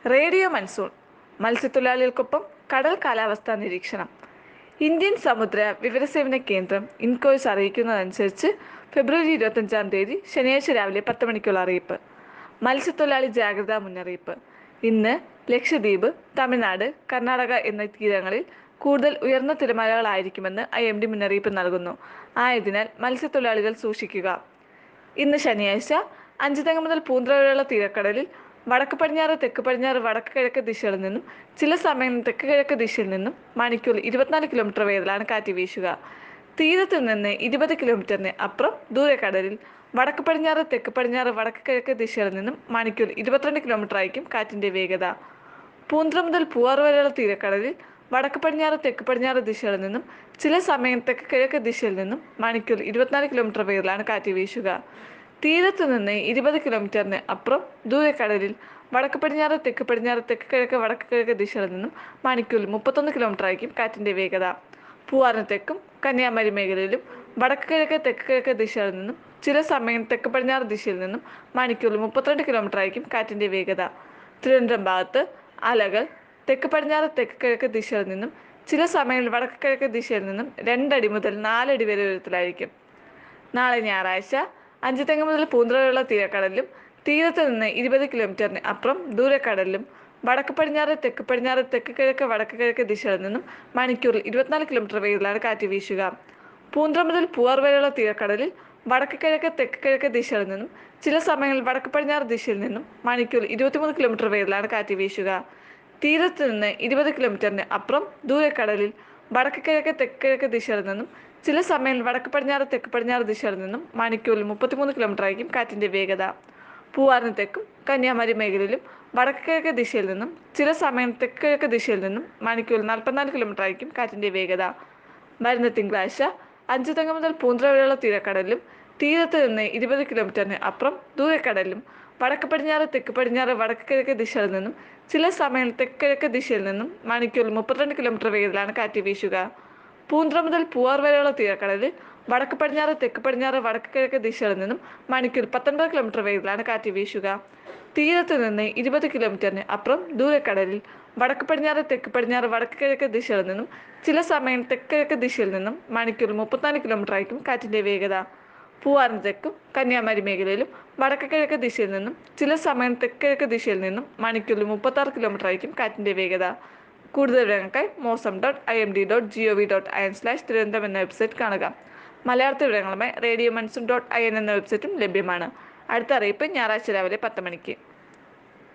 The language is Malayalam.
റേഡിയോ മൺസൂൺ മത്സ്യത്തൊഴിലാളികൾക്കൊപ്പം കടൽ കാലാവസ്ഥാ നിരീക്ഷണം ഇന്ത്യൻ സമുദ്ര വിവരസേവന കേന്ദ്രം ഇൻകോയ്സ് അറിയിക്കുന്നതനുസരിച്ച് ഫെബ്രുവരി ഇരുപത്തഞ്ചാം തീയതി ശനിയാഴ്ച രാവിലെ പത്ത് മണിക്കുള്ള അറിയിപ്പ് മത്സ്യത്തൊഴിലാളി ജാഗ്രതാ മുന്നറിയിപ്പ് ഇന്ന് ലക്ഷദ്വീപ് തമിഴ്നാട് കർണാടക എന്നീ തീരങ്ങളിൽ കൂടുതൽ ഉയർന്ന തിരമാലകളായിരിക്കുമെന്ന് ഐ എം ഡി മുന്നറിയിപ്പ് നൽകുന്നു ആയതിനാൽ മത്സ്യത്തൊഴിലാളികൾ സൂക്ഷിക്കുക ഇന്ന് ശനിയാഴ്ച അഞ്ചുതെങ്ങ് മുതൽ പൂന്തറ വരെയുള്ള തീരക്കടലിൽ വടക്ക് പടിഞ്ഞാറ് തെക്ക് പടിഞ്ഞാറ് വടക്ക് കിഴക്ക് ദിശകളിൽ നിന്നും ചില സമയം തെക്ക് കിഴക്ക് ദിശയിൽ നിന്നും മണിക്കൂറിൽ ഇരുപത്തിനാല് കിലോമീറ്റർ വേഗത്തിലാണ് കാറ്റ് വീശുക തീരത്ത് നിന്ന് ഇരുപത് കിലോമീറ്ററിന് അപ്പുറം ദൂരക്കടലിൽ വടക്ക് പടിഞ്ഞാറ് തെക്ക് പടിഞ്ഞാറ് വടക്ക് കിഴക്ക് ദിശകളിൽ നിന്നും മണിക്കൂറിൽ ഇരുപത്തിരണ്ട് കിലോമീറ്റർ ആയിരിക്കും കാറ്റിൻ്റെ വേഗത പൂന്തറ മുതൽ പൂവാർ വരെയുള്ള തീരക്കടലിൽ വടക്ക് പടിഞ്ഞാറ് തെക്ക് പടിഞ്ഞാറ് ദിശകളിൽ നിന്നും ചില സമയം തെക്ക് കിഴക്ക് ദിശയിൽ നിന്നും മണിക്കൂറിൽ ഇരുപത്തിനാല് കിലോമീറ്റർ വേഗത്തിലാണ് കാറ്റ് വീശുക തീരത്ത് നിന്ന് ഇരുപത് കിലോമീറ്ററിന് അപ്പുറം ദൂരക്കടലിൽ വടക്ക് പടിഞ്ഞാറ് തെക്ക് പടിഞ്ഞാറ് തെക്ക് കിഴക്ക് വടക്ക് കിഴക്ക് ദിശകളിൽ നിന്നും മണിക്കൂറിൽ മുപ്പത്തൊന്ന് കിലോമീറ്റർ ആയിരിക്കും കാറ്റിൻ്റെ വേഗത പൂവാറിന് തെക്കും കന്യാകുമാരി മേഖലയിലും വടക്ക് കിഴക്ക് തെക്ക് കിഴക്ക് ദിശകളിൽ നിന്നും ചില സമയം തെക്ക് പടിഞ്ഞാറ് ദിശയിൽ നിന്നും മണിക്കൂറിൽ മുപ്പത്തിരണ്ട് കിലോമീറ്റർ ആയിരിക്കും കാറ്റിൻ്റെ വേഗത തിരുവനന്തപുരം ഭാഗത്ത് അലകൾ തെക്ക് പടിഞ്ഞാറ് തെക്ക് കിഴക്ക് ദിശയിൽ നിന്നും ചില സമയങ്ങളിൽ വടക്ക് കിഴക്ക് ദിശയിൽ നിന്നും രണ്ടടി മുതൽ നാലടി വരെ ഉയരത്തിലായിരിക്കും നാളെ ഞായറാഴ്ച അഞ്ച് തെങ്ങ് മുതൽ പൂന്തറ വരെയുള്ള തീരക്കടലിലും തീരത്ത് നിന്ന് ഇരുപത് കിലോമീറ്ററിന് അപ്പുറം ദൂരക്കടലിലും വടക്ക് പടിഞ്ഞാറ് തെക്ക് പടിഞ്ഞാറ് തെക്ക് കിഴക്ക് വടക്ക് കിഴക്ക് ദിശയിൽ നിന്നും മണിക്കൂറിൽ ഇരുപത്തിനാല് കിലോമീറ്റർ വേഗത്തിലാണ് കാറ്റ് വീശുക പൂന്തറ മുതൽ പൂവാർ വരെയുള്ള തീരക്കടലിൽ വടക്ക് കിഴക്ക് തെക്ക് കിഴക്ക് ദിശയിൽ നിന്നും ചില സമയങ്ങളിൽ വടക്ക് പടിഞ്ഞാറ് ദിശയിൽ നിന്നും മണിക്കൂറിൽ ഇരുപത്തിമൂന്ന് കിലോമീറ്റർ വേഗത്തിലാണ് കാറ്റ് വീശുക തീരത്ത് നിന്ന് ഇരുപത് കിലോമീറ്ററിന് അപ്പുറം ദൂരക്കടലിൽ വടക്ക് കിഴക്ക് തെക്ക് കിഴക്ക് ദിശയിൽ നിന്നും ചില സമയങ്ങളിൽ വടക്ക് പടിഞ്ഞാറ് തെക്ക് പടിഞ്ഞാറ് ദിശയിൽ നിന്നും മണിക്കൂറിൽ മുപ്പത്തിമൂന്ന് കിലോമീറ്റർ ആയിരിക്കും കാറ്റിൻ്റെ വേഗത പൂവാറിന് തെക്കും കന്യാകുമാരി മേഖലയിലും വടക്ക് കിഴക്ക് ദിശയിൽ നിന്നും ചില സമയം തെക്ക് കിഴക്ക് ദിശയിൽ നിന്നും മണിക്കൂറിൽ നാൽപ്പത്തിനാല് കിലോമീറ്റർ ആയിരിക്കും കാറ്റിൻ്റെ വേഗത വരുന്ന തിങ്കളാഴ്ച അഞ്ച് തെങ്ങ് മുതൽ പൂന്തറ വരെയുള്ള തീരക്കടലിലും തീരത്ത് നിന്ന് ഇരുപത് കിലോമീറ്ററിന് അപ്പുറം ദൂരക്കടലിലും വടക്ക് പടിഞ്ഞാറ് തെക്ക് പടിഞ്ഞാറ് വടക്ക് കിഴക്ക് ദിശയിൽ നിന്നും ചില സമയം തെക്ക് കിഴക്ക് ദിശയിൽ നിന്നും മണിക്കൂറിൽ മുപ്പത്തിരണ്ട് കിലോമീറ്റർ വേഗത്തിലാണ് കാറ്റ് വീശുക പൂന്തറ മുതൽ പൂവാർ വരെയുള്ള തീരക്കടലിൽ വടക്ക് പടിഞ്ഞാറ് തെക്ക് പടിഞ്ഞാറ് വടക്ക് കിഴക്ക് ദിശയിൽ നിന്നും മണിക്കൂർ പത്തൊൻപത് കിലോമീറ്റർ വേഗത്തിലാണ് കാറ്റ് വീശുക തീരത്ത് നിന്ന് ഇരുപത് കിലോമീറ്ററിന് അപ്പുറം ദൂരക്കടലിൽ വടക്ക് പടിഞ്ഞാറ് തെക്ക് പടിഞ്ഞാറ് വടക്ക് കിഴക്ക് ദിശയിൽ നിന്നും ചില സമയം തെക്ക് കിഴക്ക് ദിശയിൽ നിന്നും മണിക്കൂർ മുപ്പത്തിനാല് കിലോമീറ്റർ ആയിരിക്കും കാറ്റിൻ്റെ വേഗത പൂവാറിന് തെക്കും കന്യാകുമാരി മേഖലയിലും വടക്ക് കിഴക്ക് ദിശയിൽ നിന്നും ചില സമയം തെക്ക് കിഴക്ക് ദിശയിൽ നിന്നും മണിക്കൂറിൽ മുപ്പത്താറ് കിലോമീറ്റർ ആയിരിക്കും കാറ്റിൻ്റെ വേഗത കൂടുതൽ വിവരങ്ങൾക്കായി Mausam dot I M D dot G O V dot I N slash Thiruvananthapuram എന്ന വെബ്സൈറ്റ് കാണുക മലയാളത്തിൽ വിവരങ്ങളുമായി radio monsoon dot I N എന്ന വെബ്സൈറ്റും ലഭ്യമാണ് അടുത്ത അറിയിപ്പ് ഞായറാഴ്ച രാവിലെ പത്ത് മണിക്ക്